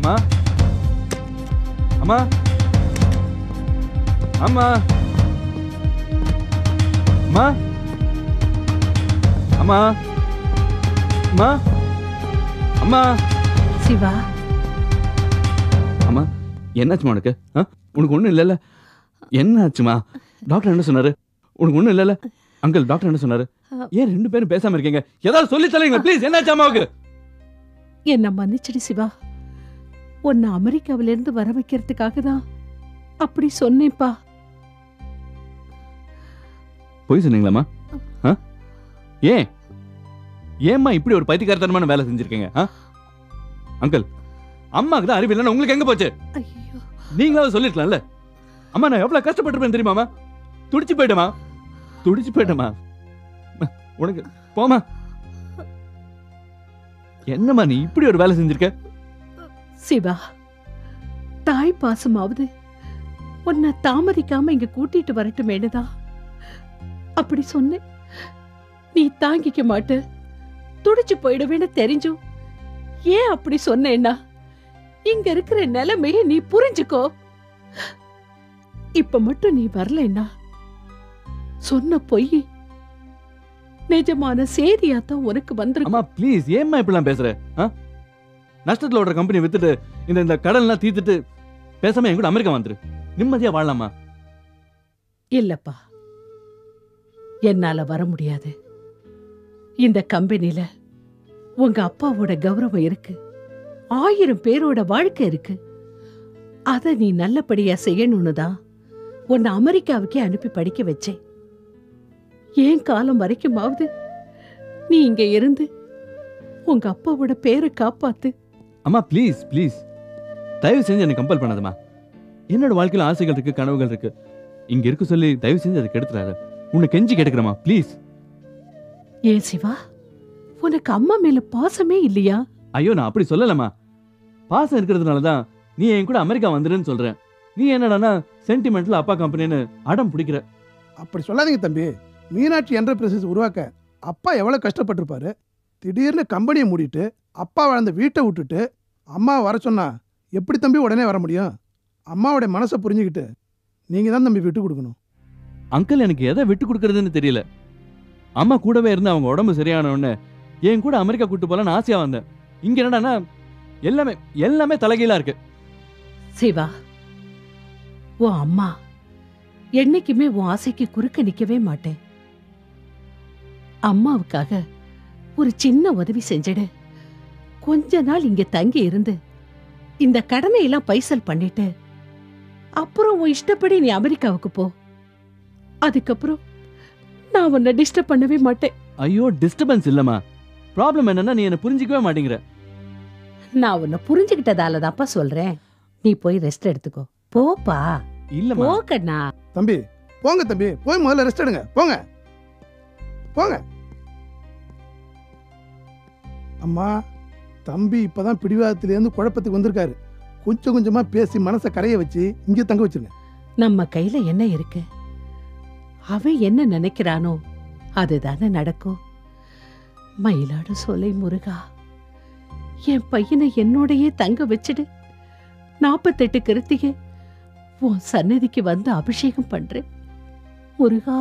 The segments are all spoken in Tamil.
அம்மா அம்மா அம்மா அம்மா அம்மா அம்மா அம்மா சிவா அம்மா என்னாச்சுமா உனக்கு ஆ? உனக்கு ஒண்ணும் இல்லைல்ல என்ன ஆச்சுமா டாக்டர் என்ன சொன்னாரு உனக்கு ஒண்ணும் இல்லைல்ல அங்கிள் டாக்டர் என்ன சொன்னாரு ஏன் ரெண்டு பேரும் பேசாம இருக்கீங்க ஏதாவது சொல்லி தரீங்க ப்ளீஸ் என்னாச்சு அம்மாவுக்கு என்ன மன்னிச்சிடு சிவா உன்னை அமெரிக்காவில இருந்து வர வைக்கிறதுக்காக தான் அப்படி சொன்னேப்பா போய் சொன்னீங்களாம்மா ஆ? ஏன் ஏம்மா இப்படி ஒரு பைத்தியக்காரத்தனமான வேலை செஞ்சிருக்கீங்க ஆ? அங்கிள் அம்மாக்கு தான் அறிவு இல்லைன்னு உங்களுக்கு எங்க போச்சு ஐயோ நீங்களாவது சொல்லிருக்கலாம்ல அம்மா நான் எவ்வளவு கஷ்டப்பட்டிருப்பேன் தெரியுமாமா துடிச்சு போயிட்டமா துடிச்சு போயிட்டமா உனக்கு போமா என்னம்மா நீ இப்படி ஒரு வேலை செஞ்சிருக்க சிவா தாய் பாசமாவது உன்னை தாமதிக்காம இங்க கூட்டிட்டு வரட்டுமேனுதான் அப்படி சொன்னேன் நீ தாங்கிக்க மாட்ட துடிச்சு போயிடுவேன்னு தெரிஞ்சும் ஏன் அப்படி சொன்னேன்னா இங்க இருக்கிற நிலைமைய நீ புரிஞ்சுக்கோ இப்ப மட்டும் நீ வரலைன்னா சொன்ன பொய் நிஜமான செய்தியாத்தான் உனக்கு வந்திருக்கும் அம்மா ப்ளீஸ் ஏம்மா இப்படிலாம் பேசுற ஆ? நஷ்டத்துல ஓடுற கம்பெனி வித்துட்டு இந்த இந்த கடன்லாம் தீர்த்துட்டு பேசாம என் கூட அமெரிக்கா வந்துரு நிம்மதியா வாழலாமா இல்லப்பா என்னால வர முடியாது இந்த கம்பெனில உங்க அப்பாவோட கௌரவம் இருக்கு ஆயிரம் பேரோட வாழ்க்கை இருக்கு அத நீ நல்லபடியா செய்யணும்னு தான் உன்னை அமெரிக்காவுக்கே அனுப்பி படிக்க வச்சேன் ஏன் காலம் வரைக்குமாவது நீ இங்க இருந்து உங்க அப்பாவோட பேரை காப்பாத்து அம்மா ப்ளீஸ் ப்ளீஸ் தயவு செஞ்சு என்னை கம்பல் பண்ணாதம்மா என்னோட வாழ்க்கையில ஆசைகள் இருக்கு கனவுகள் இருக்கு இங்க இருக்க சொல்லி தயவு செஞ்சு அதை கெடுத்துறாரு உன்னை கெஞ்சி கேட்டுக்கிறமா ப்ளீஸ் ஏன் சிவா உனக்கு அம்மா மேல பாசமே இல்லையா ஐயோ நான் அப்படி சொல்லலம்மா பாசம் இருக்கிறதுனால தான் நீ என் கூட அமெரிக்கா வந்துருன்னு சொல்றேன் நீ என்னடான்னா சென்டிமெண்ட்ல அப்பா கம்பெனின்னு அடம் பிடிக்கிற அப்படி சொல்லாதீங்க தம்பி மீனாட்சி என்டர்பிரைசஸ் உருவாக்க அப்பா எவ்வளோ கஷ்டப்பட்டிருப்பாரு திடீர்னு கம்பெனியை மூடிட்டு அப்பா வாழ்ந்த வீட்டை விட்டுட்டு அம்மா வர சொன்னா எப்படி தம்பி உடனே வர முடியும் அம்மாவுடைய மனசை புரிஞ்சுக்கிட்டு நீங்கள் தான் தம்பி விட்டு கொடுக்கணும் அங்கிள் எனக்கு எதை விட்டு கொடுக்கறதுன்னு தெரியல அம்மா கூடவே இருந்து அவங்க உடம்பு சரியான உடனே என் கூட அமெரிக்கா கூட்டு போலான்னு ஆசையா வந்தேன் இங்க என்னடான்னா எல்லாமே எல்லாமே தலைகீழா இருக்கு சிவா உன் அம்மா என்னைக்குமே உன் ஆசைக்கு குறுக்க நிக்கவே மாட்டேன் அம்மாவுக்காக ஒரு சின்ன உதவி செஞ்சிடு கொஞ்ச நாள் இங்க தங்கி இருந்து இந்த கடனை எல்லாம் பைசல் பண்ணிட்டு அப்புறம் உன் இஷ்டப்படி நீ அமெரிக்காவுக்கு போ அதுக்கப்புறம் நான் உன்னை டிஸ்டர்ப் பண்ணவே மாட்டேன் ஐயோ டிஸ்டர்பன்ஸ் இல்லம்மா ப்ராப்ளம் என்னன்னா நீ என்ன புரிஞ்சிக்கவே மாட்டேங்கிற நான் உன்னை புரிஞ்சுக்கிட்டதால தான்ப்பா சொல்றேன் நீ போய் ரெஸ்ட் எடுத்துக்கோ போப்பா இல்லம்மா போக்கண்ணா தம்பி போங்க தம்பி போய் முதல்ல ரெஸ்ட் எடுங்க போங்க போங்க அம்மா தம்பி இப்பதான் பிடிவாதத்திலேருந்து குழப்பத்துக்கு வந்திருக்காரு கொஞ்சம் கொஞ்சமா பேசி மனசை கரைய வச்சு இங்கே தங்க வச்சிருங்க நம்ம கையில என்ன இருக்கு அவன் என்ன நினைக்கிறானோ அதுதானே நடக்கும் மயிலாடு சோலை முருகா என் பையனை என்னோடையே தங்க வச்சுடு நாப்பத்தெட்டு கிருத்திகை உன் சன்னதிக்கு வந்து அபிஷேகம் பண்றேன் முருகா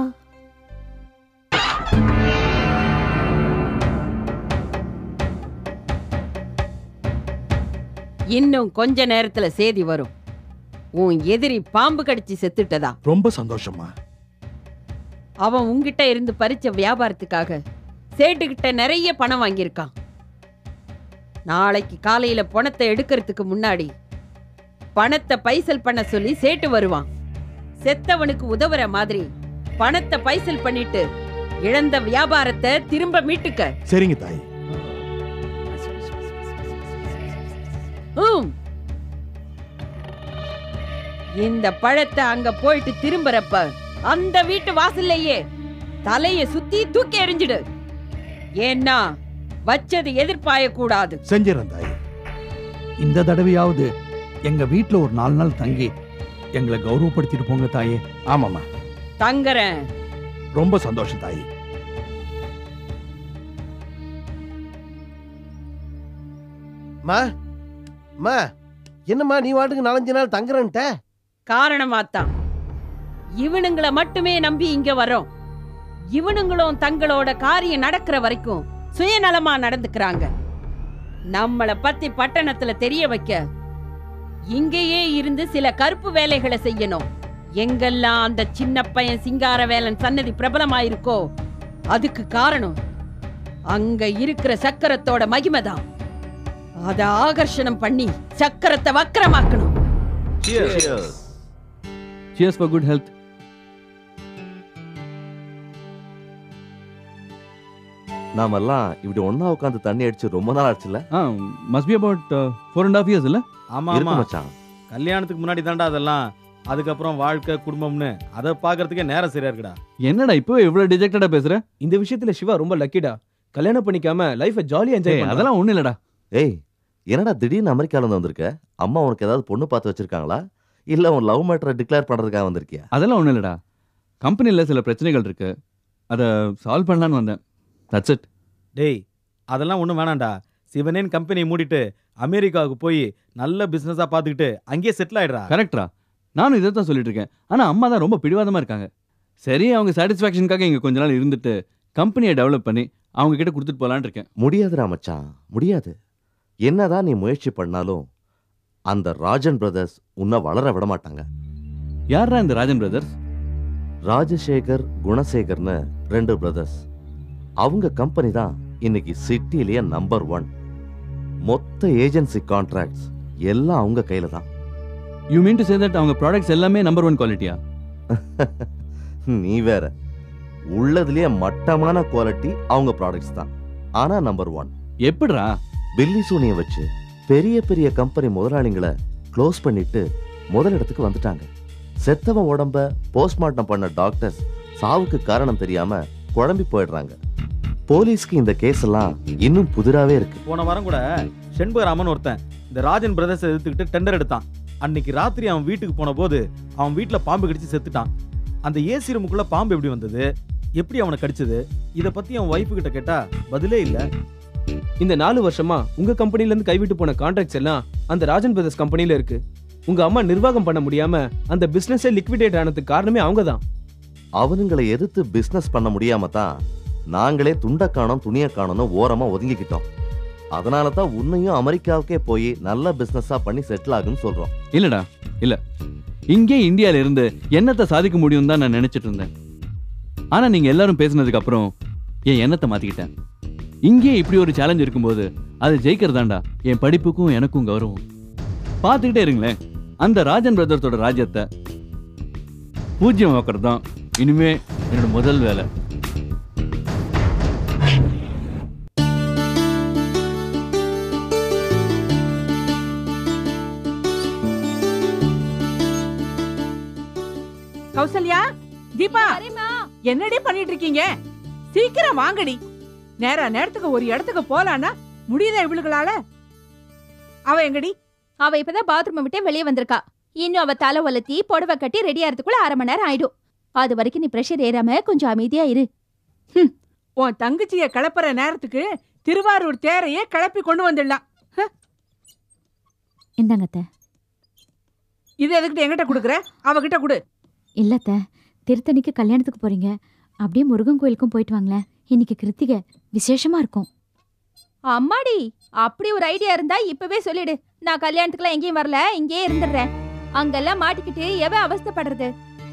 இன்னும் கொஞ்ச நேரத்துல சேதி வரும் உன் எதிரி பாம்பு கடிச்சு செத்துட்டதா ரொம்ப சந்தோஷமா அவன் உன்கிட்ட இருந்து பறிச்ச வியாபாரத்துக்காக சேட்டுக்கிட்ட நிறைய பணம் வாங்கியிருக்கான் நாளைக்கு காலையில பணத்தை எடுக்கிறதுக்கு முன்னாடி பணத்தை பைசல் பண்ண சொல்லி சேட்டு வருவான் செத்தவனுக்கு உதவுற மாதிரி பணத்தை பைசல் பண்ணிட்டு இழந்த வியாபாரத்தை திரும்ப மீட்டுக்க சரிங்க தாய் ஹம். இந்த பழத்தை அங்க போயிட்டு திரும்புறப்ப அந்த வீட்டு வாசல்லையே தலைய சுத்தி தூக்கி எறிஞ்சிடு ஏன்னா வச்சது எதிர்பாய கூடாது செஞ்சிடறேன் தாய் இந்த தடவையாவது எங்க வீட்ல ஒரு நாலு நாள் தங்கி எங்களை கௌரவப்படுத்திட்டு போங்க தாயே ஆமாம்மா தங்குறேன் ரொம்ப சந்தோஷம் தாய் மா மா என்னம்மா நீ வாட்டுக்கு நாலஞ்சு நாள் தங்குறன்ட்ட காரணமாத்தான் இவனுங்களை மட்டுமே நம்பி இங்க வரோம் இவனுங்களும் தங்களோட காரியம் நடக்கிற வரைக்கும் சுயநலமா நடந்துக்கிறாங்க நம்மள பத்தி பட்டணத்துல தெரிய வைக்க இங்கேயே இருந்து சில கருப்பு வேலைகளை செய்யணும் எங்கெல்லாம் அந்த சின்ன பையன் சிங்கார வேலன் சன்னதி பிரபலமாயிருக்கோ அதுக்கு காரணம் அங்க இருக்கிற சக்கரத்தோட மகிமைதான் அத ஆகர்ஷணம் பண்ணி சக்கரத்தை வக்கரமாக்கணும் சியர்ஸ் ஃபார் குட் ஹெல்த் நாமெல்லாம் இப்படி ஒண்ணா உட்காந்து தண்ணி அடிச்சு ரொம்ப நாள் ஆச்சுல ah must be about four and half years இல்ல ஆமா ஆமா இருக்கு மச்சான் கல்யாணத்துக்கு முன்னாடி தான்டா அதெல்லாம் அதுக்கப்புறம் வாழ்க்கை குடும்பம்னு அதை பாக்குறதுக்கே நேரம் சரியா இருக்குடா என்னடா இப்போ இவ்வளவு டிஜெக்டடா பேசுற இந்த விஷயத்துல சிவா ரொம்ப லக்கிடா கல்யாணம் பண்ணிக்காம லைஃபை ஜாலியா என்ஜாய் ஏய், பண்ணலாம் அதெல்லாம் ஒண்ணு இல்லடா ஏய் என்னடா திடீர்னு அமெரிக்கால இருந்து வந்திருக்க அம்மா உனக்கு ஏதாவது பொண்ணு பார்த்து வச்சிருக்காங்களா இல்ல உன் லவ் மேட்டரை டிக்ளேர் பண்றதுக்காக வந்திருக்கியா அதெல்லாம் ஒண்ணு இல்லடா கம்பெனில சில பிரச்சனைகள் இருக்கு அதை சால்வ் பண்ணலான்னு வந்தேன் தட்ஸ் இட் டேய் அதெல்லாம் ஒண்ணும் வேணாம்டா சிவனேன் கம்பெனி மூடிட்டு அமெரிக்காவுக்கு போய் நல்ல பிசினஸா பாத்துக்கிட்டு அங்கேயே செட்டில் ஆயிடுறா கரெக்டா நானும் இதை தான் சொல்லிட்டு இருக்கேன் ஆனா அம்மா தான் ரொம்ப பிடிவாதமா இருக்காங்க சரி அவங்க சாட்டிஸ்ஃபேக்ஷனுக்காக இங்க கொஞ்ச நாள் இருந்துட்டு கம்பெனியை டெவலப் பண்ணி அவங்க கிட்ட கொடுத்துட்டு போலான்னு இருக்கேன் முடியாதுடா மச்சான் முடியாது என்னதான் நீ முயற்சி பண்ணாலும் அந்த ராஜன் பிரதர்ஸ் உன்னை வளர விட மாட்டாங்க யாரா இந்த ராஜன் பிரதர்ஸ் ராஜசேகர் குணசேகர்னு ரெண்டு பிரதர்ஸ் அவங்க கம்பெனி தான் இன்னைக்கு சிட்டிலேயே நம்பர் ஒன் மொத்த ஏஜென்சி கான்ட்ராக்ட்ஸ் எல்லாம் அவங்க கையில தான் you mean to say that அவங்க ப்ராடக்ட்ஸ் எல்லாமே நம்பர் ஒன் குவாலிட்டியா நீ வேற உள்ளதுலயே மட்டமான குவாலிட்டி அவங்க ப்ராடக்ட்ஸ் தான் ஆனா நம்பர் ஒன் எப்படிடா பில்லி சூனிய வச்சு பெரிய பெரிய கம்பெனி முதலாளிங்களை க்ளோஸ் பண்ணிட்டு முதலிடத்துக்கு வந்துட்டாங்க செத்தவன் உடம்ப போஸ்ட்மார்ட்டம் பண்ண டாக்டர்ஸ் சாவுக்கு காரணம் தெரியாம குழம்பி போயிடுறாங்க போலீஸ்க்கு இந்த கேஸ் எல்லாம் இன்னும் புதிராவே இருக்கு போன வாரம் கூட செண்பகராமன் ஒருத்தன் இந்த ராஜன் பிரதர்ஸ் எதிர்த்துக்கிட்டு டெண்டர் எடுத்தான் அன்னைக்கு ராத்திரி அவன் வீட்டுக்கு போன போது அவன் வீட்டுல பாம்பு கடிச்சு செத்துட்டான் அந்த ஏசி ரூமுக்குள்ள பாம்பு எப்படி வந்தது எப்படி அவனை கடிச்சது இத பத்தி அவன் ஒய்ஃபு கிட்ட கேட்டா பதிலே இல்ல இந்த நாலு வருஷமா உங்க கம்பெனில இருந்து கைவிட்டு போன கான்ட்ராக்ட்ஸ் எல்லாம் அந்த ராஜன் பிரதர்ஸ் கம்பெனில இருக்கு உங்க அம்மா நிர்வாகம் பண்ண முடியாம அந்த பிசினஸே லிக்விடேட் ஆனதுக்கு காரணமே அவங்க தான் அவனுங்களை எதிர்த்து பிசினஸ் பண்ண முடியாம தான் நாங்களே துண்ட காணோம் துணிய காணோம்னு ஓரமா ஒதுங்கிக்கிட்டோம் அதனால தான் உன்னையும் அமெரிக்காவுக்கே போய் நல்ல பிசினஸா பண்ணி செட்டில் ஆகுன்னு சொல்றோம் இல்லடா இல்ல இங்கே இந்தியால இருந்து என்னத்தை சாதிக்க முடியும் தான் நான் நினைச்சிட்டு இருந்தேன் ஆனா நீங்க எல்லாரும் பேசுனதுக்கு அப்புறம் என் எண்ணத்தை மாத்திக்கிட்டேன் இங்கே இப்படி ஒரு சேலஞ்ச் இருக்கும்போது அது ஜெயிக்கிறதாண்டா என் படிப்புக்கும் எனக்கும் கௌரவம் பார்த்துக்கிட்டே இருங்களேன் அந்த ராஜன் பிரதர்ஸோட ராஜ்யத்தை பூஜ்யம் வைக்கிறது தான் இனிமே என்னோட முதல் வேலை கௌசல்யா தீபா என்னடி பண்ணிட்டு இருக்கீங்க சீக்கிரம் வாங்கடி நேரா நேரத்துக்கு ஒரு இடத்துக்கு போலான்னா முடியுதா இவளுகளால அவ எங்கடி அவ இப்பதான் பாத்ரூம் விட்டு வெளியே வந்திருக்கா இன்னும் அவ தலை வளர்த்தி புடவை கட்டி ரெடி ஆறதுக்குள்ள அரை மணி நேரம் ஆயிடும் அது வரைக்கும் நீ பிரஷர் ஏறாம கொஞ்சம் அமைதியா இரு உன் தங்கச்சிய கிளப்புற நேரத்துக்கு திருவாரூர் தேரையே கிளப்பி கொண்டு வந்துடலாம் இந்தாங்கத்த இது எதுக்கிட்ட எங்கிட்ட கொடுக்குற அவகிட்ட கொடு இல்லத்த திருத்தணிக்கு கல்யாணத்துக்கு போறீங்க அப்படியே முருகன் கோயிலுக்கும் போயிட்டு வாங்களேன் இன்னைக்கு கிருத்திகை விசேஷமா இருக்கும் அம்மாடி அப்படி ஒரு ஐடியா இருந்தா இப்பவே சொல்லிடு நான் கல்யாணத்துக்குலாம் எங்கேயும் வரல இங்கேயே இருந்துடுறேன் அங்கெல்லாம் மாட்டிக்கிட்டு எவன் அவஸ்தைப்படுறது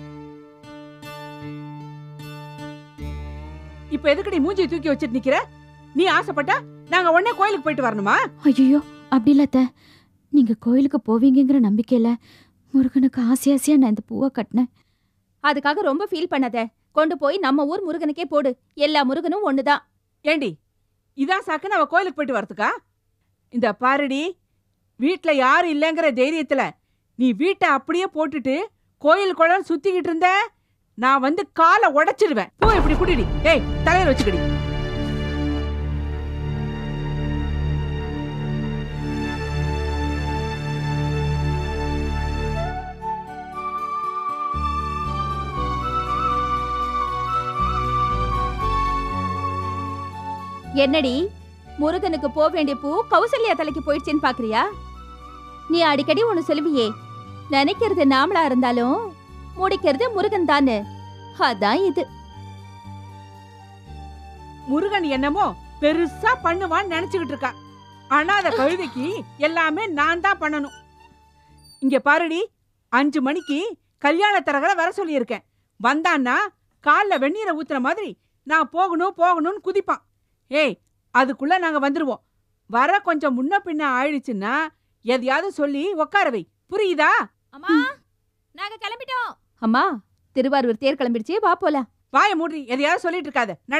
இப்ப எதுக்குடி மூஞ்சி தூக்கி வச்சிட்டு நிக்கிற நீ ஆசைப்பட்டா நாங்க உடனே கோயிலுக்கு போயிட்டு வரணுமா ஐயோ அப்படி இல்லத்த நீங்க கோயிலுக்கு போவீங்கங்கிற நம்பிக்கையில முருகனுக்கு ஆசை ஆசையா நான் இந்த பூவை கட்டினேன் அதுக்காக ரொம்ப ஃபீல் பண்ணாத கொண்டு போய் நம்ம ஊர் முருகனுக்கே போடு எல்லா முருகனும் ஒண்ணுதான் ஏண்டி இதான் சாக்குன்னு அவ கோயிலுக்கு போயிட்டு வரதுக்கா இந்த பாருடி வீட்ல யாரும் இல்லைங்கிற தைரியத்துல நீ வீட்டை அப்படியே போட்டுட்டு கோயில் குளம் சுத்திக்கிட்டு இருந்த நான் வந்து காலை உடைச்சிடுவேன் போ இப்படி குடிடி ஏய் தலையில வச்சுக்கடி என்னடி முருகனுக்கு போக வேண்டிய பூ கௌசல்யா தலைக்கு போயிடுச்சுன்னு பாக்குறியா நீ அடிக்கடி ஒன்னு சொல்லுவியே நினைக்கிறது நாமளா இருந்தாலும் முடிக்கிறது முருகன் தானு அதான் இது முருகன் என்னமோ பெருசா பண்ணுவான்னு நினைச்சுக்கிட்டு இருக்கா ஆனா அத கழுதைக்கு எல்லாமே நான் தான் பண்ணணும் இங்க பாருடி அஞ்சு மணிக்கு கல்யாண தரகரை வர சொல்லியிருக்கேன் வந்தான்னா கால்ல வெந்நீரை ஊத்துற மாதிரி நான் போகணும் போகணும்னு குதிப்பான் ஏய் அதுக்குள்ள நாங்க வந்துருவோம் வர கொஞ்சம் முன்ன பின்ன ஆயிடுச்சுன்னா எதையாவது சொல்லி உட்கார வை புரியுதா அம்மா நாங்க கிளம்பிட்டோம் அம்மா திருவாரூர் தேர் கிளம்பிடுச்சு வா போலாம் வாய மூடி எதையாவது சொல்லிட்டு இருக்காத நட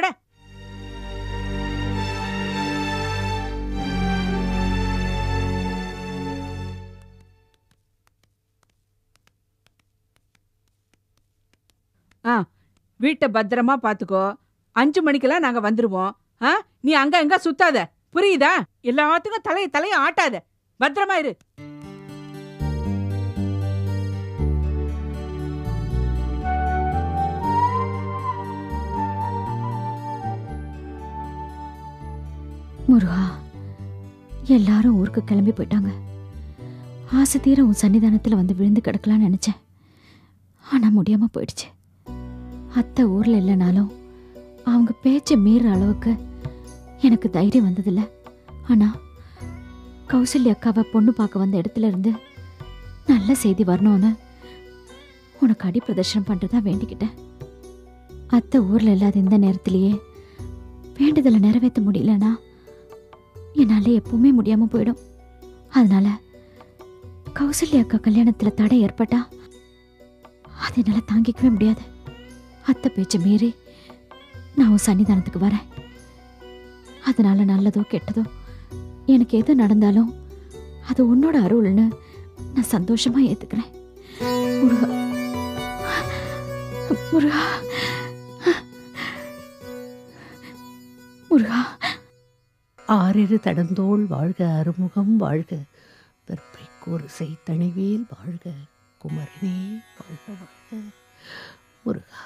ஆ வீட்டை பத்திரமா பாத்துக்கோ அஞ்சு மணிக்கெல்லாம் நாங்க வந்துருவோம் ஆ நீ அங்க அங்க சுத்தாத புரியுதா எல்லாத்துக்கும் தலைய தலைய ஆட்டாத பத்திரமா இரு முருகா எல்லாரும் ஊருக்கு கிளம்பி போயிட்டாங்க ஆசை தீர உன் சன்னிதானத்துல வந்து விழுந்து கிடக்கலாம்னு நினைச்சேன் ஆனா முடியாம போயிடுச்சு அத்தை ஊர்ல இல்லைனாலும் அவங்க பேச்சை மீற அளவுக்கு எனக்கு தைரியம் வந்ததில்ல ஆனா கௌசல்யா அக்காவை பொண்ணு பார்க்க வந்த இடத்துல இருந்து நல்ல செய்தி வரணும்னு உனக்கு அடி பிரதர்ஷனம் பண்றதா வேண்டிக்கிட்டேன் அத்தை ஊர்ல இல்லாத இந்த நேரத்திலேயே வேண்டுதலை நிறைவேற்ற முடியலனா என்னால எப்பவுமே முடியாம போயிடும் அதனால கௌசல்யா அக்கா கல்யாணத்துல தடை ஏற்பட்டா அதை என்னால தாங்கிக்கவே முடியாது அத்தை பேச்சை மீறி நான் உன் சன்னிதானத்துக்கு வரேன் அதனால நல்லதோ கெட்டதோ எனக்கு எது நடந்தாலும் அது உன்னோட அருள்னு நான் சந்தோஷமா ஏத்துக்கிறேன் முருகா முருகா முருகா ஆறிரு தடந்தோள் வாழ்க அறுமுகம் வாழ்க வெற்பை கூறு செய்தணிவேல் வாழ்க குமரனே வாழ்க வாழ்க முருகா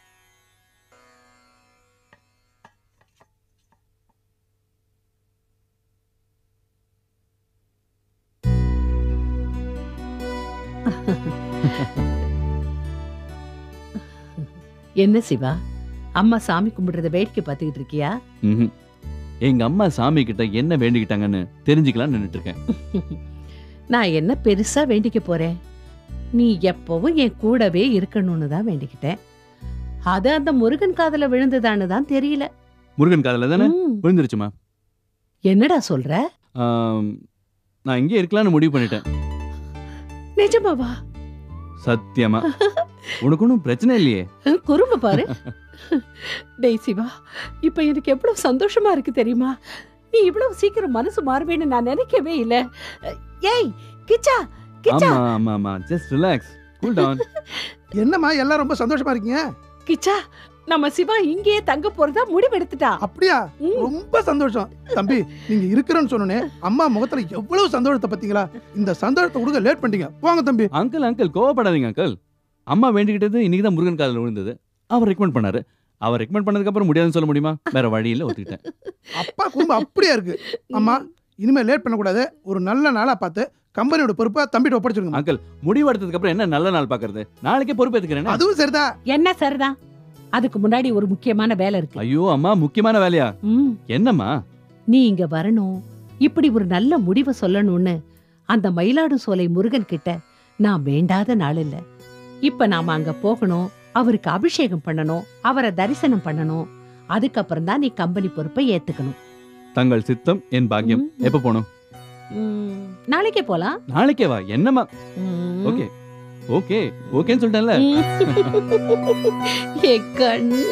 என்ன சிவா அம்மா சாமி கும்பிடுறத வேடிக்கை பார்த்துக்கிட்டு இருக்கியா ம்ஹும். எங்க அம்மா சாமி கிட்ட என்ன வேண்டிக்கிட்டாங்கன்னு தெரிஞ்சுக்கலாம்னு நின்னுட்டு இருக்கேன் நான் என்ன பெருசா வேண்டிக்க போறேன் நீ எப்பவும் என் கூடவே இருக்கணும்னு தான் வேண்டிக்கிட்டேன் அது அந்த முருகன் காதுல விழுந்துதான்னு தான் தெரியல முருகன் காதல தானே ம். விழுந்துருச்சுமா என்னடா சொல்ற ஆம், நான் இங்கே இருக்கலாம்னு முடிவு பண்ணிட்டேன் நிஜமாவா சத்தியமா உனக்கு ஒன்றும் பிரச்சனை இல்லையே குறும்ப பாரு டேய் சிவா இப்ப எனக்கு எவ்வளவு சந்தோஷமா இருக்கு தெரியுமா நீ இவ்வளவு சீக்கிரம் மனசு மாறுவேன்னு நான் நினைக்கவே இல்ல ஏய் கிச்சா கிச்சா ஆமா ஆமா ஆமா ஜஸ்ட் ரிலாக்ஸ் கூல் டவுன் என்னம்மா எல்லாம் ரொம்ப சந்தோஷமா இருக்கீங்க கிச்சா நம்ம சிவா இங்கேயே தங்க போறதா முடிவெடுத்துட்டா அப்படியா ரொம்ப சந்தோஷம் தம்பி நீங்க இருக்கிறேன்னு சொன்னோனே அம்மா முகத்துல எவ்வளவு சந்தோஷத்தை பத்தீங்களா இந்த சந்தோஷத்தை கொடுக்க லேட் பண்ணிட்டீங்க போங்க தம்பி அங்கிள் அங்கிள் கோவப்படாதீங்க அங்கிள் அம்மா வேண்டிக்கிட்டது இன்னைக்கு தான் முருகன் காதில் விழுந்தது அவர் ரெக்கமெண்ட் பண்ணாரு அவர் ரெக்கமெண்ட் பண்ணதுக்கு அப்புறம் முடியாதுன்னு சொல்ல முடியுமா வேற வழியில ஒத்துக்கிட்டேன் அப்பா குடும்பம் அப்படியே இருக்கு அம்மா இனிமே லேட் பண்ணக்கூடாது ஒரு நல்ல நாளா பார்த்து கம்பெனியோட பொறுப்பை தம்பிட்டு ஒப்படைச்சிருங்க அங்கிள் முடிவு எடுத்ததுக்கு அப்புறம் என்ன நல்ல நாள் பாக்குறது நாளைக்கே பொறுப்பேற்றுக்கிறேன் அதுவும் சரிதான் என்ன சரிதான் அதுக்கு முன்னாடி ஒரு முக்கியமான வேலை இருக்கு ஐயோ அம்மா முக்கியமான வேலையா ம் என்னம்மா நீ இங்க வரணும் இப்படி ஒரு நல்ல முடிவை சொல்லணும்னு அந்த மயிலாடு சோலை முருகன் கிட்ட நான் வேண்டாத நாள் இல்ல இப்ப நாம அங்க போகணும் அவருக்கு அபிஷேகம் பண்ணணும் அவரை தரிசனம் பண்ணணும் அதுக்கப்புறம் தான் நீ கம்பெனி பொறுப்பை ஏத்துக்கணும் தங்கள் சித்தம் என் பாக்கியம் ம். எப்ப போகணும் ம், நாளைக்கே போலாம் நாளைக்கே வா என்னம்மா ம். ஓகே ஓகே ஓகேன்னு சொல்லிட்டேன்ல என் கண்ணு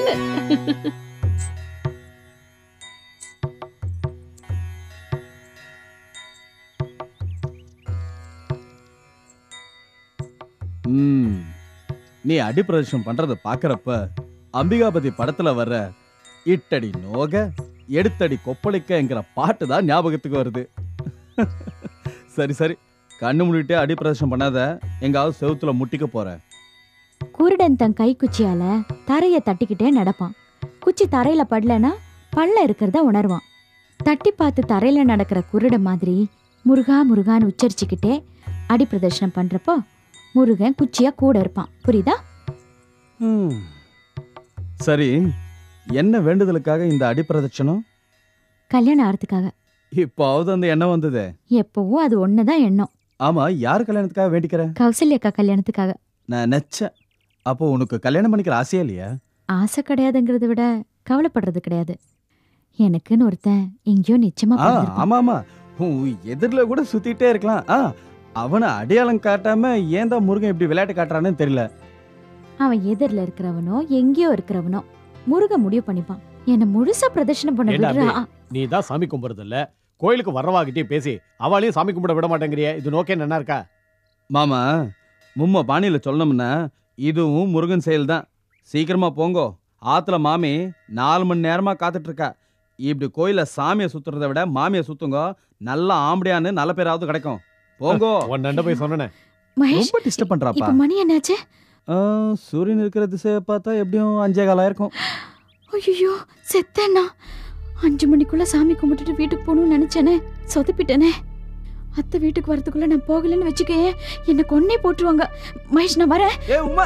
ம் நீ அடிப்பிரதர்ஷனம் பண்றத பாக்குறப்ப அம்பிகாபதி படத்துல வர்ற இட்டடி நோக எடுத்தடி கொப்பளிக்கங்கிற பாட்டு தான் ஞாபகத்துக்கு வருது சரி சரி கண்ணு மூடிட்டே அடிப்பிரதர்ஷனம் பண்ணாத எங்காவது செவுத்துல முட்டிக்க போற குருடன் தன் கைக்குச்சியால தரைய தட்டிக்கிட்டே நடப்பான் குச்சி தரையில படலனா பள்ள இருக்கிறத உணர்வான் தட்டி பார்த்து தரையில நடக்கிற குருடன் மாதிரி முருகா முருகான்னு உச்சரிச்சுக்கிட்டே அடி பிரதர்ஷனம் பண்றப்போ முருகன் குச்சியா கூட இருப்பான் புரியுதா ம். சரி என்ன வேண்டுதலுக்காக இந்த அடிப்பிரதட்சணம் கல்யாணம் ஆகிறதுக்காக இப்போவது அந்த எண்ணம் வந்தது எப்பவும் அது ஒண்ணுதான் எண்ணம் ஆமா யார் கல்யாணத்துக்காக வேண்டிக்கிற கௌசல்யக்கா கல்யாணத்துக்காக நான் நெச்சேன் அப்போ உனக்கு கல்யாணம் பண்ணிக்கிற ஆசையா இல்லையா ஆசை கிடையாதுங்கிறத விட கவலைப்படுறது கிடையாது எனக்குன்னு ஒருத்தன் எங்கேயோ நிச்சயமா ஆ பிறந்திருப்பான். ஆமா ஆமா உன் எதிரில் கூட சுத்திட்டே இருக்கலாம் ஆ அவனை அடையாளம் காட்டாம ஏன் தான் முருகன் இப்படி விளையாட்டு காட்டுறான்னு தெரியல அவன் எதிரில் இருக்கிறவனோ எங்கேயோ இருக்கிறவனோ முருகன் முடிவு பண்ணிப்பான் என்ன முழுசா பிரதர்ஷனம் பண்ண ஏண்டா விடுறா அபி, நீ தான் சாமி கும்பிடுறது இல்ல கோயிலுக்கு வர்றவாகிட்டே பேசி அவளையும் சாமி கும்பிட விட மாட்டேங்கிறியே இது நோக்கே நல்லா இருக்கா மாமா மும்ம பாணியில சொல்லணும்னா இதுவும் முருகன் செயல் தான் சீக்கிரமா போங்கோ ஆத்துல மாமி நாலு மணி நேரமா காத்துட்டு இருக்கா இப்படி கோயில சாமியை சுத்துறதை விட மாமியை சுத்துங்க நல்ல ஆம்படியான்னு நல்ல பேராவது கிடைக்கும் போங்கோ உன் நண்ட போய் சொன்னேன் மகேஷ் ரொம்ப டிஸ்டர்ப் பண்றாப்பா இப்ப மணி என்னாச்சு ஆ, சூரியன் இருக்கிற திசையை பார்த்தா எப்படியும் அஞ்சே காலம் இருக்கும் ஐயோ செத்தேன்னா அஞ்சு மணிக்குள்ள சாமி கும்பிட்டுட்டு வீட்டுக்கு போகணும்னு நினைச்சேனே சொதப்பிட்டேனே அத்தை வீட்டுக்கு வரதுக்குள்ள நான் போகலன்னு வச்சுக்கேன் என்னை கொன்னே போட்டுருவாங்க மகேஷ் நான் வரேன் ஏ உமா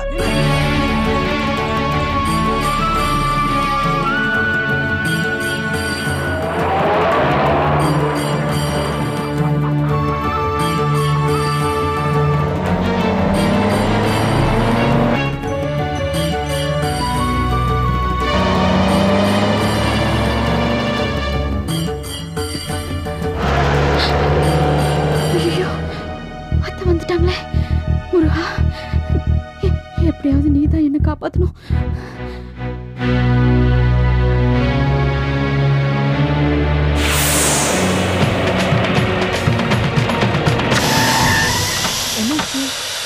ஐயோ அத்தை வந்துட்டாங்களே முருகா எ- எப்படியாவது நீ தான் என்னை காப்பாத்தணும் என்னாச்சு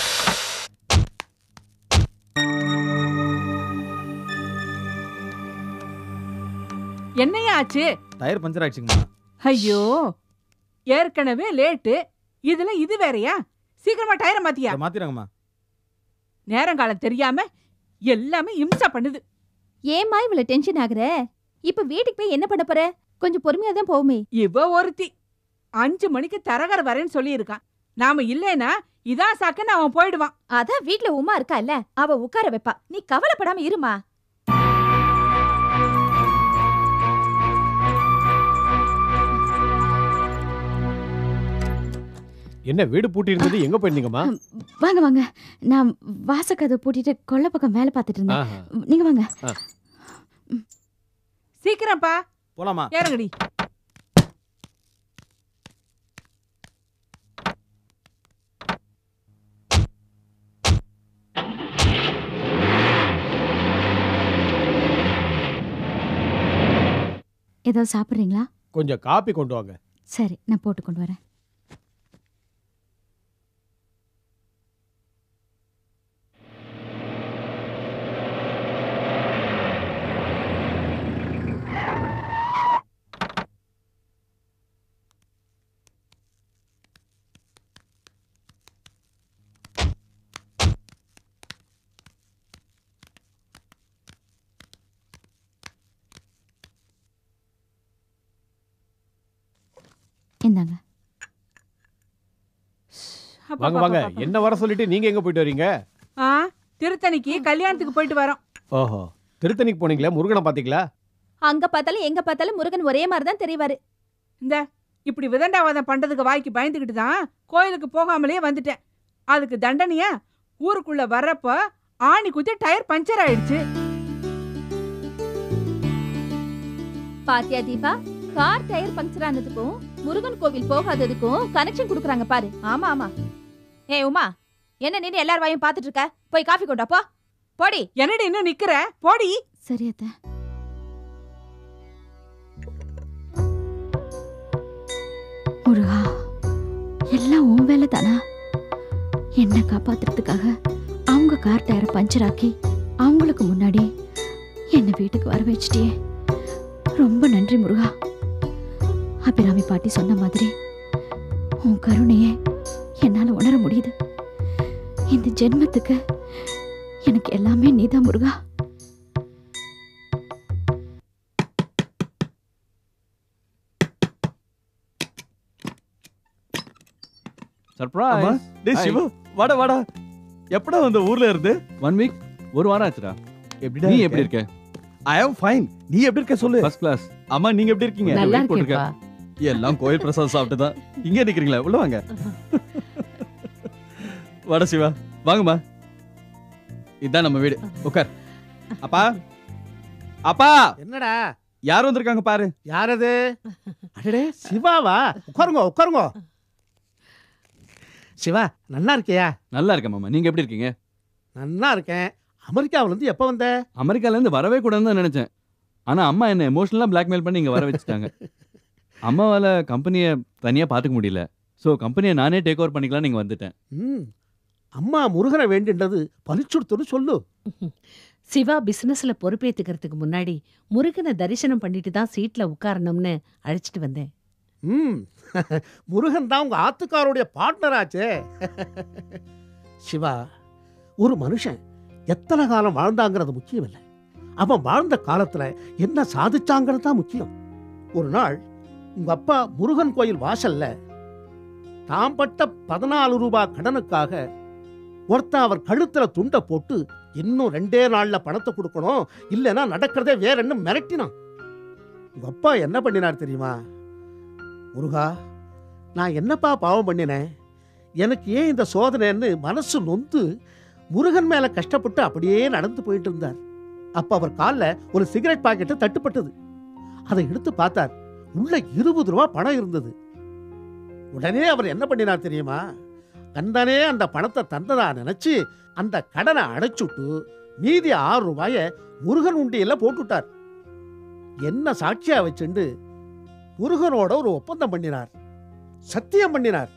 என்னையா ஆச்சு டயர் பஞ்சர் ஆயிடுச்சுங்கம்மா ஐயோ ஏற்கனவே லேட்டு இதுல இது வேறயா சீக்கிரமா டயரை மாத்தியா இதை மாத்திராங்கம்மா நேரங்காலம் தெரியாம எல்லாமே இம்சா பண்ணுது ஏம்மா இவ்வளவு டென்ஷன் ஆகுற இப்ப வீட்டுக்கு போய் என்ன பண்ண போற கொஞ்சம் பொறுமையா தான் போவுமே இவ ஒருத்தி அஞ்சு மணிக்கு தரகர் வரேன்னு சொல்லியிருக்கான் நாம இல்லைன்னா இதான் சாக்குன்னு அவன் போயிடுவான் அதான் வீட்ல உமா இருக்கா இல்ல அவ உட்கார வைப்பா நீ கவலைப்படாம இருமா என்ன வீடு பூட்டி இருந்தது எங்க போயிருந்தீங்கம்மா வாங்க வாங்க நான் வாசக்கதை பூட்டிட்டு கொல்லை பக்கம் வேலை பார்த்துட்டு இருந்தேன் ஆஹா. நீங்க வாங்க ஆ. சீக்கிரம்ப்பா போலாமா இறங்குடி ஏதாவது சாப்பிட்றீங்களா கொஞ்சம் காப்பி கொண்டு வாங்க சரி நான் போட்டு கொண்டு வரேன் இந்தாங்க வாங்க வாங்க என்ன வர சொல்லிட்டு நீங்க எங்க போயிட்டு வரீங்க ஆ திருத்தணிக்கு கல்யாணத்துக்கு போயிட்டு வரோம் ஓஹோ திருத்தணிக்கு போனீங்களா முருகனை பாத்தீங்களா அங்க பார்த்தாலும் எங்க பார்த்தாலும் முருகன் ஒரே மாதிரி தான் தெரியவாரு இந்த இப்படி விதண்டாவாதம் பண்றதுக்கு வாய்க்கு பயந்துக்கிட்டு தான் கோயிலுக்கு போகாமலே வந்துட்டேன் அதுக்கு தண்டனையா ஊருக்குள்ள வர்றப்ப ஆணி குத்தி டயர் பஞ்சர் ஆயிடுச்சு பாத்தியா தீபா கார் டயர் பங்க்சர் ஆனதுக்கும் முருகன் கோவில் போகாததுக்கும் கனெக்ஷன் கொடுக்குறாங்க பாரு ஆமா ஆமா ஏய் உமா என்ன நின்னு எல்லார் வாயும் பாத்துட்டு இருக்க போய் காஃபி கொண்டா போ போடி என்னடி இன்னும் நிக்கிற போடி சரி அத்தை முருகா எல்லாம் உன் வேலை தானா என்னை காப்பாத்துறதுக்காக அவங்க கார் டயரை பஞ்சர் ஆக்கி அவங்களுக்கு முன்னாடி என்னை வீட்டுக்கு வர வச்சிட்டியே ரொம்ப நன்றி முருகா அபிராமி பாட்டி சொன்ன மாதிரி உன் கருணையை என்னால் உணர முடியுது இந்த ஜென்மத்துக்கு எனக்கு எல்லாமே நீதான் முருகா சர்ப்ரைஸ் டேய் சிவா வாடா வாடா எப்படா வந்த ஊர்ல இருந்து ஒன் வீக் ஒரு வாரம் ஆச்சுடா எப்படிடா நீ எப்படி இருக்க ஐ அம் ஃபைன் நீ எப்படி இருக்க சொல்லு ஃபர்ஸ்ட் கிளாஸ் அம்மா நீங்க எப்படி இருக்கீங்க நல்லா weight போட்டிருக்க. இருக்கேப்பா எல்லாம் கோயில் பிரசாதம் சாப்பிட்டு தான் இங்க நிக்கிறீங்களா உள்ள வாங்க வாடா சிவா வாங்கம்மா இதான் நம்ம வீடு உட்கார் அப்பா அப்பா என்னடா யார் வந்திருக்காங்க பாரு யார் அது அடடே சிவாவா உட்காருங்க உட்காருங்க சிவா நல்லா இருக்கியா நல்லா இருக்கேன் மாமா நீங்க எப்படி இருக்கீங்க நல்லா இருக்கேன் அமெரிக்காவுல இருந்து எப்போ வந்த அமெரிக்கால இருந்து வரவே கூடாதுன்னு தான் நினைச்சேன் ஆனா அம்மா என்ன எமோஷனலா பிளாக்மெயில் பண்ணி இங்க வர வச்சுட்டாங்க அம்மாவால கம்பெனியை தனியா பாத்துக்க முடியல சோ கம்பெனியை நானே டேக் ஓவர் பண்ணிக்கலாம் நீங்க வந்துட்டேன் ம் அம்மா முருகனை வேண்டின்றது பலிச்சுடுத்துன்னு சொல்லு சிவா பிசினஸ்ல பொறுப்பேத்துக்கிறதுக்கு முன்னாடி முருகனை தரிசனம் பண்ணிட்டு தான் சீட்ல உட்காரணும்னு அழைச்சிட்டு வந்தேன் ம் முருகன் தான் உங்க ஆத்துக்காரோடைய பார்ட்னர் ஆச்சே சிவா ஒரு மனுஷன் எத்தனை காலம் வாழ்ந்தாங்கிறது முக்கியம் இல்லை அவன் வாழ்ந்த காலத்துல என்ன சாதிச்சாங்கிறது தான் முக்கியம் ஒரு நாள் உங்க அப்பா முருகன் கோயில் வாசல்ல தாம் பட்ட பதினாலு ரூபாய் கடனுக்காக ஒருத்தன் அவர் கழுத்துல துண்டை போட்டு இன்னும் ரெண்டே நாள்ல பணத்தை கொடுக்கணும் இல்லைன்னா நடக்கிறதே வேற என்ன மிரட்டினான் உங்க அப்பா என்ன பண்ணினார் தெரியுமா முருகா நான் என்னப்பா பாவம் பண்ணினேன் எனக்கு ஏன் இந்த சோதனைன்னு மனசு நொந்து முருகன் மேல கஷ்டப்பட்டு அப்படியே நடந்து போயிட்டு இருந்தார் அப்ப அவர் காலில் ஒரு சிகரெட் பாக்கெட்டு தட்டுப்பட்டது அதை எடுத்து பார்த்தார் உள்ள இருபது ரூபா பணம் இருந்தது உடனே அவர் என்ன பண்ணினார் தெரியுமா தந்தனே அந்த பணத்தை தந்ததா நினைச்சு அந்த கடனை அடைச்சுட்டு மீதி ஆறு ரூபாய முருகன் உண்டியல்ல போட்டுட்டார் என்ன சாட்சியா வச்சுண்டு முருகனோட ஒரு ஒப்பந்தம் பண்ணினார் சத்தியம் பண்ணினார்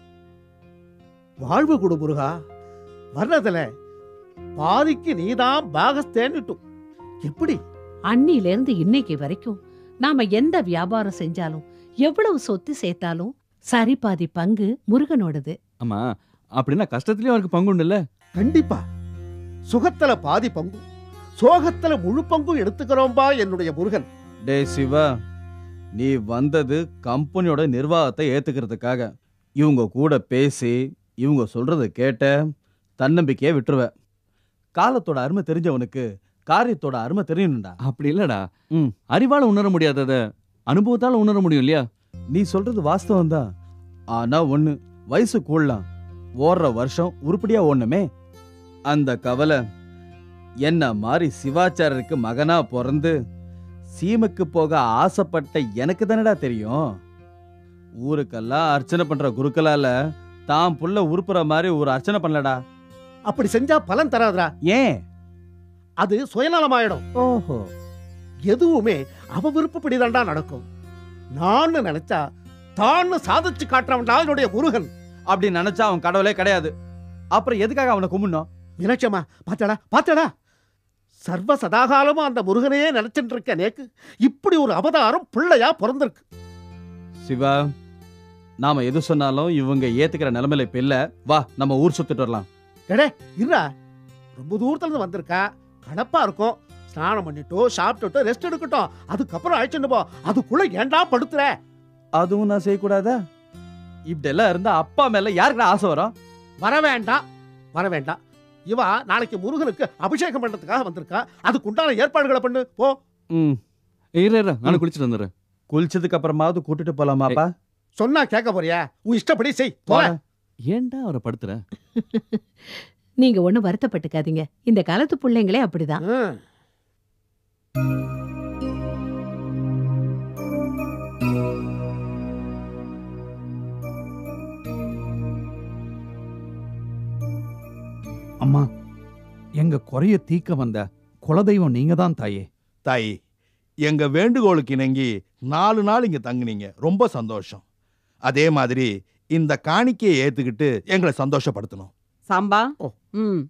வாழ்வு கொடு முருகா வர்றதுல பாதிக்கு நீதான் பாகஸ்தேன்னுட்டும் எப்படி அன்னில இருந்து இன்னைக்கு வரைக்கும் நாம எந்த வியாபாரம் செஞ்சாலும் எவ்வளவு சொத்து சேர்த்தாலும் சரி பாதி பங்கு முருகனோடது ஆமா அப்படின்னா கஷ்டத்துலயும் அவருக்கு பங்கு உண்டுல்ல கண்டிப்பா சுகத்துல பாதி பங்கும் சோகத்துல முழு பங்கும் எடுத்துக்கிறோம்பா என்னுடைய முருகன் டேய் சிவா நீ வந்தது கம்பெனியோட நிர்வாகத்தை ஏத்துக்கிறதுக்காக இவங்க கூட பேசி இவங்க சொல்றத கேட்ட தன்னம்பிக்கையை விட்டுருவ காலத்தோட அருமை தெரிஞ்சவனுக்கு காரியத்தோட அருமை தெரியணும்டா அப்படி இல்லடா ம். அறிவால உணர முடியாதத அனுபவத்தால உணர முடியும் இல்லையா நீ சொல்றது வாஸ்தவம் தான் ஆனா ஒண்ணு வயசு கூடலாம் ஓடுற வருஷம் உருப்படியா ஓடணுமே அந்த கவலை என்ன மாதிரி சிவாச்சாரருக்கு மகனா பிறந்து சீமைக்கு போக ஆசைப்பட்ட எனக்கு தானடா தெரியும் ஊருக்கெல்லாம் அர்ச்சனை பண்ற குருக்களால தான் புள்ள உருப்புற மாதிரி ஒரு அர்ச்சனை பண்ணலடா அப்படி செஞ்சா பலன் தராதுடா ஏன் அது சுயநலமாயிடும் ஓஹோ எதுவுமே அவ விருப்பப்படிதான்டா நடக்கும் நான் நினைச்சா தான் சாதிச்சு காட்டுறவன்டா என்னுடைய முருகன் அப்படி நினைச்சா அவன் கடவுளே கிடையாது அப்புறம் எதுக்காக அவனை கும்பிடணும் மீனாட்சியம்மா பாத்தடா பாத்தடா சர்வ சதாகாலமும் அந்த முருகனையே நினைச்சிட்டு இருக்க நேக்கு இப்படி ஒரு அவதாரம் பிள்ளையா பிறந்திருக்கு சிவா நாம எது சொன்னாலும் இவங்க ஏத்துக்கிற நிலைமையில இப்ப இல்ல வா நம்ம ஊர் சுத்திட்டு வரலாம் எடே இருடா ரொம்ப தூரத்துல இருந்து வந்திருக்கா கணப்பா இருக்கும் ஸ்நானம் பண்ணிட்டோ சாப்பிட்டுட்டோ ரெஸ்ட் எடுக்கட்டும் அதுக்கப்புறம் அழைச்சிட்டு போ அதுக்குள்ள ஏன்டா படுத்துற அதுவும் நான் செய்யக்கூடாதா இப்படி எல்லாம் இருந்தா அப்பா மேல யாருக்குடா ஆசை வரும் வர வேண்டாம் வர வேண்டாம் இவா நாளைக்கு முருகனுக்கு அபிஷேகம் பண்றதுக்காக வந்திருக்கா அதுக்கு உண்டான ஏற்பாடுகளை பண்ணு போ ம் இரு இரு நானும் குளிச்சுட்டு வந்துடுறேன் குளிச்சதுக்கு அப்புறமாவது கூட்டிட்டு போலாமாப்பா சொன்னா கேட்க போறியா உன் இஷ்டப்படி செய் போல ஏன்டா அவரை படுத்துற நீங்க ஒண்ணும் வருத்தப்பட்டுக்காதீங்க இந்த காலத்து பிள்ளைங்களே அப்படிதான் அம்மா எங்க குறைய தீக்க வந்த குலதெய்வம் நீங்க தான் தாயே தாயி எங்க வேண்டுகோளுக்கு இணங்கி நாலு நாள் இங்க தங்குனீங்க ரொம்ப சந்தோஷம் அதே மாதிரி இந்த காணிக்கையை ஏத்துக்கிட்டு எங்களை சந்தோஷப்படுத்தணும் சாம்பா ம்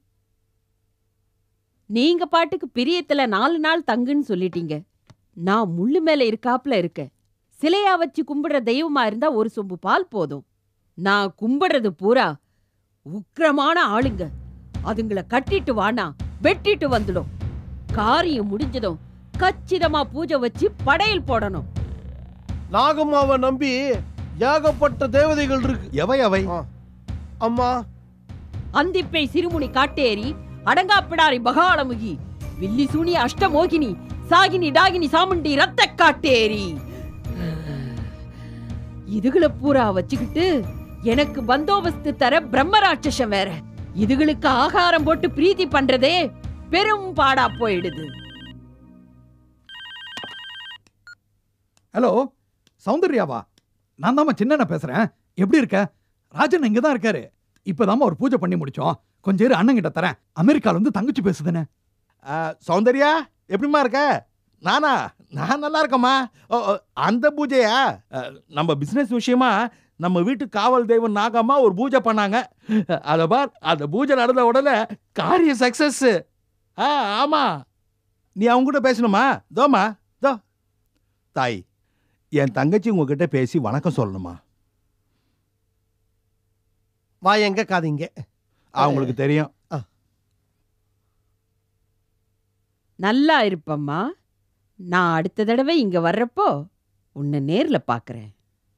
நீங்க பாட்டுக்கு பிரியத்துல நாலு நாள் தங்குன்னு சொல்லிட்டீங்க நான் முள்ளு மேல இருக்காப்புல இருக்கேன் சிலையா வச்சு கும்பிடுற தெய்வமா இருந்தா ஒரு சொம்பு பால் போதும் நான் கும்பிடுறது பூரா உக்கிரமான ஆளுங்க அதுங்கள கட்டிட்டு வானா வெட்டிட்டு வந்துடும் காரியம் முடிஞ்சதும் கச்சிதமா பூஜை வச்சு படையல் போடணும் நாகம்மாவை நம்பி ஏகப்பட்ட தேவதைகள் இருக்கு எவை அவை அம்மா அந்திப்பை சிறுமுனி காட்டேரி அடங்காப்பிடாரி பகாளமுகி வில்லி சூனி அஷ்டமோகினி சாகினி டாகினி சாமுண்டி ரத்த காட்டேரி இதுகளை பூரா வச்சுக்கிட்டு எனக்கு பந்தோபஸ்து தர பிரம்மராட்சசம் வேற இதுகளுக்கு ஆகாரம் போட்டு பிரீத்தி பண்றதே பெரும் பாடா போயிடுது ஹலோ சௌந்தர்யாவா நான் தாம்மா சின்னண்ண பேசுறேன் எப்படி இருக்க ராஜன் இங்க தான் இருக்காரு இப்பதாம்மா ஒரு பூஜை பண்ணி முடிச்சோம் கொஞ்சம் இரு அண்ணன் கிட்ட தரேன் அமெரிக்கால இருந்து தங்கச்சி பேசுதுன்னு ஆ, சௌந்தர்யா எப்படிம்மா இருக்க நானா நான் நல்லா இருக்கேம்மா ஓ, ஓ, அந்த பூஜையா அ, நம்ம பிசினஸ் விஷயமா நம்ம வீட்டு காவல் தெய்வம் நாகம்மா ஒரு பூஜை பண்ணாங்க அத பார் அந்த பூஜை நடந்த உடனே காரியம் சக்சஸ் ஆ ஆமா நீ அவங்க கூட பேசணுமா தோமா தோ தாய் என் தங்கச்சி உங்ககிட்ட பேசி வணக்கம் சொல்லணுமா வா எங்க காதீங்க அவங்களுக்கு தெரியும் நல்லா இருப்பம்மா நான் அடுத்த தடவை இங்க வர்றப்போ உன்னை நேர்ல பாக்குறேன்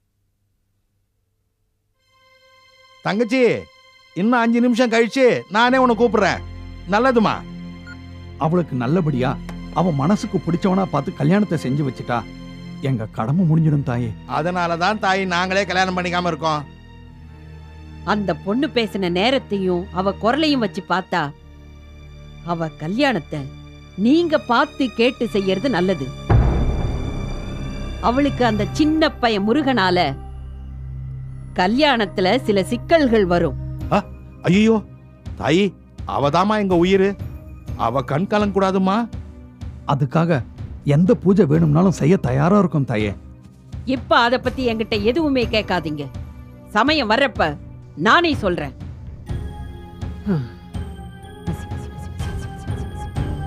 தங்கச்சி இன்னும் அஞ்சு நிமிஷம் கழிச்சு நானே உன்னை கூப்பிடுறேன் நல்லதுமா அவளுக்கு நல்லபடியா அவன் மனசுக்கு பிடிச்சவனா பார்த்து கல்யாணத்தை செஞ்சு வச்சுட்டா எங்க கடமை முடிஞ்சிடும் தாயே அதனால தான் தாய் நாங்களே கல்யாணம் பண்ணிக்காம இருக்கோம் அந்த பொண்ணு பேசின நேரத்தையும் அவ குரலையும் வச்சு பார்த்தா அவ கல்யாணத்தை நீங்க பார்த்து கேட்டு செய்யறது நல்லது அவளுக்கு அந்த சின்ன பையன் முருகனால கல்யாணத்துல சில சிக்கல்கள் வரும் ஐயோ தாயி அவதாம்மா எங்க உயிர் அவ கண் கலங்கக்கூடாதும்மா அதுக்காக எந்த பூஜை வேணும்னாலும் செய்ய தயாரா இருக்கும் தாயே இப்ப அத பத்தி என்கிட்ட எதுவுமே கேட்காதீங்க சமயம் வர்றப்ப நானே சொல்றேன்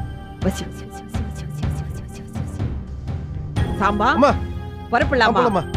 சாம்பா அம்மா புறப்படலாமா அப்புறமா